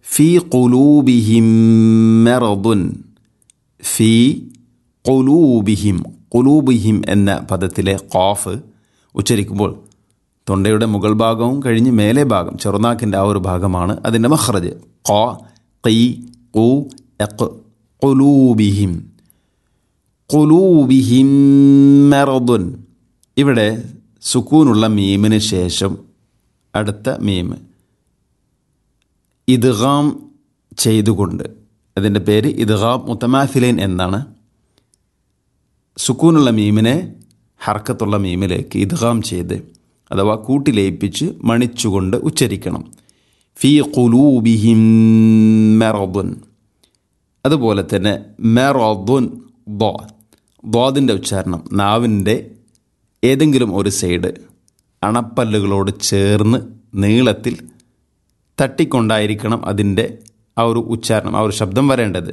ഫി ഖുലൂബിഹിം മറദുൻ ഫി ഖുലൂബിഹിം ഖുലൂബിഹിം എന്ന പദത്തിലെ ഖാഫ് ഉച്ചരിക്കുമ്പോൾ തൊണ്ടയുടെ മുകൾ ഭാഗവും കഴിഞ്ഞ് മേലെ ഭാഗം ചെറുനാക്കിൻ്റെ ആ ഒരു ഭാഗമാണ് അതിൻ്റെ മഹ്റജ് ഖ ഖി ഖു എഖ് ഖുലൂബിഹിം ഖുലൂബിഹിം മറദുൻ ഇവിടെ സുക്കൂനുള്ള മീമിന് ശേഷം അടുത്ത മീം ഇദ്ഗാം ചെയ്തുകൊണ്ട് അതിൻ്റെ പേര് ഇദ്ഗാം മുത്തമാഫിലൈൻ എന്നാണ് സുക്കൂനുള്ള മീമിനെ ഹർക്കത്തുള്ള മീമിലേക്ക് ഇദ്ഗാം ചെയ്ത് അഥവാ കൂട്ടിലയിപ്പിച്ച് മണിച്ചുകൊണ്ട് ഉച്ചരിക്കണം ഫി ഖുലൂബിഹിം മെറദുൻ അതുപോലെ തന്നെ മെറദുൻ ദോ ദോദിൻ്റെ ഉച്ചാരണം നാവിൻ്റെ ഏതെങ്കിലും ഒരു സൈഡ് അണപ്പല്ലുകളോട് ചേർന്ന് നീളത്തിൽ തട്ടിക്കൊണ്ടായിരിക്കണം അതിൻ്റെ ആ ഒരു ഉച്ചാരണം ആ ഒരു ശബ്ദം വരേണ്ടത്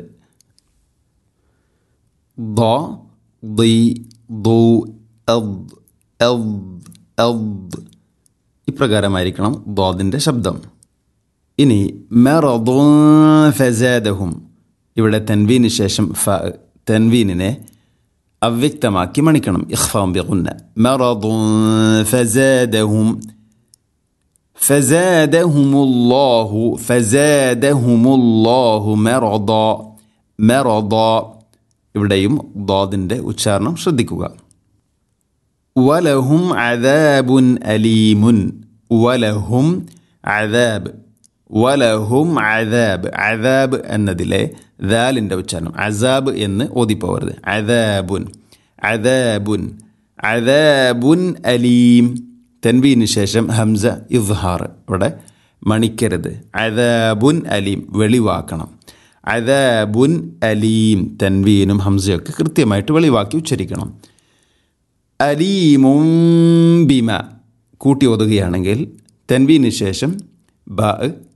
ദ ദി ദു എദ് എദ് എദ് ഇപ്രകാരമായിരിക്കണം ദോദിൻ്റെ ശബ്ദം ഇനി മെറദുൻ ഫസാദഹും ഇവിടെ തെൻവീന് ശേഷം ഫ തെൻവീനിനെ അവ്യക്തമാക്കി മണിക്കണം ഇഖ്ഫാം ബിഗുന്ന മറദുൻ ഫസാദഹും ഫസാദഹുമുല്ലാഹു ഫസാദഹുമുല്ലാഹു മെറദ മെറദ ഇവിടെയും ദാദിൻ്റെ ഉച്ചാരണം ശ്രദ്ധിക്കുക വലഹും അദാബുൻ അലീമുൻ വലഹും അദാബ് വലഹും അദാബ് അദാബ് എന്നതിലെ ദാലിൻ്റെ ഉച്ചാരണം അസാബ് എന്ന് ഓതിപ്പോവരുത് അദാബുൻ അദാബുൻ അദാബുൻ അലീം തെൻവീന് ശേഷം ഹംസ ഇദ്ഹാർ ഇവിടെ മണിക്കരുത് അദാബുൻ അലീം വെളിവാക്കണം അദാബുൻ അലീം തെൻവീനും ഹംസയൊക്കെ കൃത്യമായിട്ട് വെളിവാക്കി ഉച്ചരിക്കണം അലീമും ബിമ കൂട്ടി ഒതുകയാണെങ്കിൽ തെൻവീന് ശേഷം ബ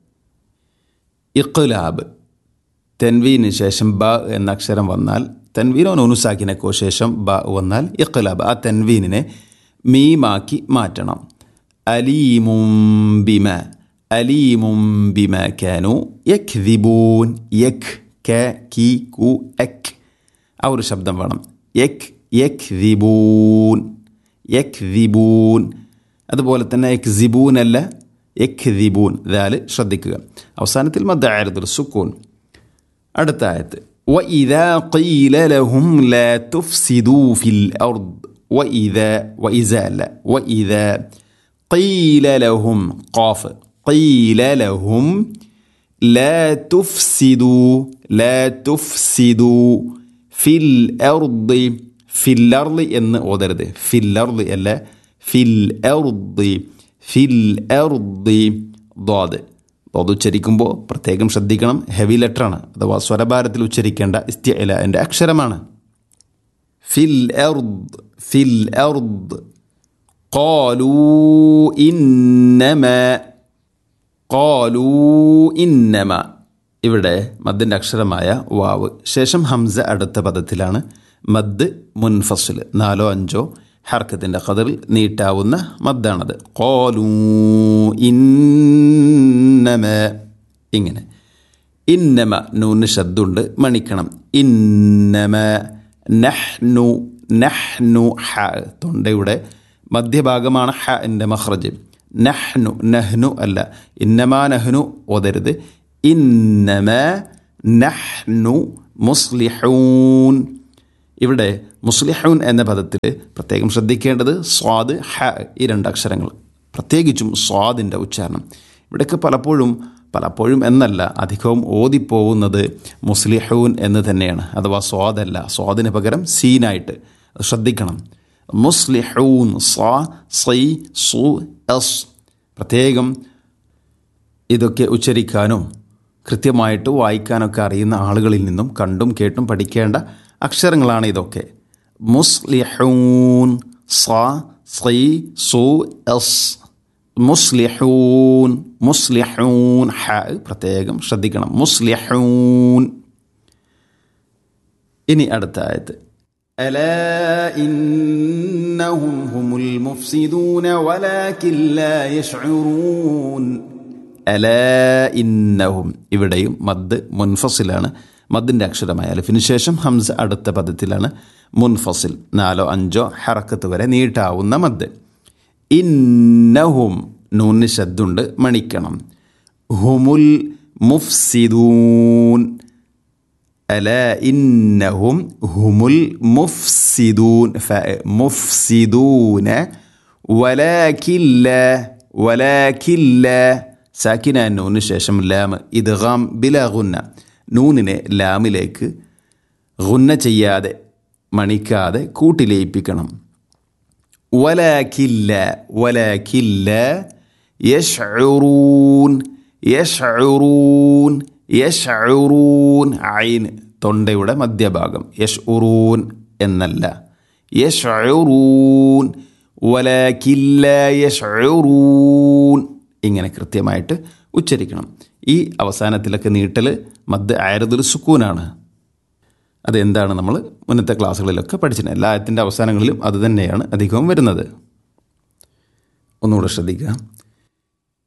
ഇഖ്ലാബ് തെൻവീന് ശേഷം ബ എന്ന അക്ഷരം വന്നാൽ തെൻവീനോ നൂനുസാക്കിനക്കോ ശേഷം ബ വന്നാൽ ഇഖ്ലാബ് ആ തെൻവീനിനെ മീമാക്കി മാറ്റണം അലീമും ബിമ അലീമും ബിമ കാനു യക് ദിബൂൻ യക് ക കി കു എക് ആ ഒരു ശബ്ദം വേണം യക് യക് ദിബൂൻ യക് ദിബൂൻ അതുപോലെ തന്നെ യക് സിബൂൻ അല്ല യക് ദിബൂൻ ദാല് ശ്രദ്ധിക്കുക അവസാനത്തിൽ മദ്ദായതുൽ സുക്കൂൻ അടുത്ത ആയത്ത് وإذا قيل لهم لا تفسدوا في الأرض وإذا وإذا لا وإذا قيل لهم قاف قيل لهم لا تفسدوا لا تفسدوا في الأرض في الأرض എന്ന് ഓതരുത് في الأرض അല്ല في الأرض في الأرض ضاد ضاد ഉച്ചരിക്കുമ്പോൾ പ്രത്യേകം ശ്രദ്ധിക്കണം ഹെവി ലെറ്ററാണ് അഥവാ സ്വരഭാരത്തിൽ ഉച്ചരിക്കേണ്ട ഇസ്തിഅല എൻ്റെ അക്ഷരമാണ് ഫിൽ എർദ് ഫിൽ എർദ് قالوا إنما قالوا إنما ഇവിടെ മദ്ദിൻ്റെ അക്ഷരമായ വാവ് ശേഷം ഹംസ അടുത്ത പദത്തിലാണ് മദ് മുൻഫസിൽ നാലോ അഞ്ചോ ഹർക്കത്തിൻ്റെ കതിറിൽ നീട്ടാവുന്ന മദ്ദാണത് കോലൂ ഇന്നമ ഇങ്ങനെ ഇന്നമ നൂന് ശബ്ദുണ്ട് മണിക്കണം ഇന്നമ നഹ്നു നഹ്നു ഹ തൊണ്ടയുടെ മധ്യഭാഗമാണ് ഹ എൻ്റെ മഹ്റജ് നഹ്നു നഹ്നു അല്ല ഇന്നമാ നഹ്നു ഓതരുത് ഇന്നമ നഹ്നു മുസ്ലിഹൂൻ ഇവിടെ മുസ്ലിഹൂൻ എന്ന പദത്തിൽ പ്രത്യേകം ശ്രദ്ധിക്കേണ്ടത് സ്വാദ് ഹ ഈ രണ്ടക്ഷരങ്ങൾ പ്രത്യേകിച്ചും സ്വാദിൻ്റെ ഉച്ചാരണം ഇവിടെയൊക്കെ പലപ്പോഴും പലപ്പോഴും എന്നല്ല അധികവും ഓതിപ്പോകുന്നത് മുസ്ലിഹൂൻ എന്ന് തന്നെയാണ് അഥവാ സ്വാദല്ല സ്വാദിന് പകരം സീനായിട്ട് ശ്രദ്ധിക്കണം മുസ്ലിഹൂൻ സ്വാ സൈ സു എസ് പ്രത്യേകം ഇതൊക്കെ ഉച്ചരിക്കാനും കൃത്യമായിട്ട് വായിക്കാനൊക്കെ അറിയുന്ന ആളുകളിൽ നിന്നും കണ്ടും കേട്ടും പഠിക്കേണ്ട അക്ഷരങ്ങളാണ് ഇതൊക്കെ മുസ്ലിഹൂൻ സ സൈ സു എസ് മുസ്ലിഹൂൻ മുസ്ലിഹൂൻ ഹ പ്രത്യേകം ശ്രദ്ധിക്കണം മുസ്ലിഹൂൻ ഇനി അടുത്ത ആയത്ത് ألا إنهم هم المفسدون ولكن لا يشعرون അല ഇന്നഹും ഇവിടെയും മദ് മുൻഫസിലാണ് മദ്ദിൻ്റെ അക്ഷരമായ അലിഫിന് ശേഷം ഹംസ അടുത്ത പദത്തിലാണ് മുൻഫസിൽ നാലോ അഞ്ചോ ഹറക്കത്ത് വരെ നീട്ടാവുന്ന മദ് ഇന്നഹും നൂന് ശബ്ദുണ്ട് മണിക്കണം ഹുമുൽ മുഫ്സിദൂൻ അല ഇന്നഹും ഹുമുൽ മുഫ്സിദൂൻ ഫ മുഫ്സിദൂന വലാകില്ല വലാകില്ല സാക്കിന നൂന് ശേഷം ലാം ഇദ്ഗാം ബില ഗുന്ന നൂനിനെ ലാമിലേക്ക് ഗുന്ന ചെയ്യാതെ മണിക്കാതെ കൂട്ടിലയിപ്പിക്കണം വലാകില്ല വലാകില്ല യഷ്ഉറൂൻ യഷ്ഉറൂൻ യഷ്ഉറൂൻ ഐൻ തൊണ്ടയുടെ മധ്യഭാഗം യഷ്ഉറൂൻ എന്നല്ല യഷ്ഉറൂൻ വലാകില്ല യഷ്ഉറൂൻ ഇങ്ങനെ കൃത്യമായിട്ട് ഉച്ചരിക്കണം ഈ അവസാനത്തിലൊക്കെ നീട്ടൽ മദ് ആയതുൽ സുക്കൂനാണ് അതെന്താണ് നമ്മൾ മുന്നത്തെ ക്ലാസ്സുകളിലൊക്കെ പഠിച്ചിട്ടുണ്ട് എല്ലാ ആയത്തിൻ്റെ അവസാനങ്ങളിലും അത് തന്നെയാണ് അധികവും വരുന്നത് ഒന്നുകൂടെ ശ്രദ്ധിക്കുക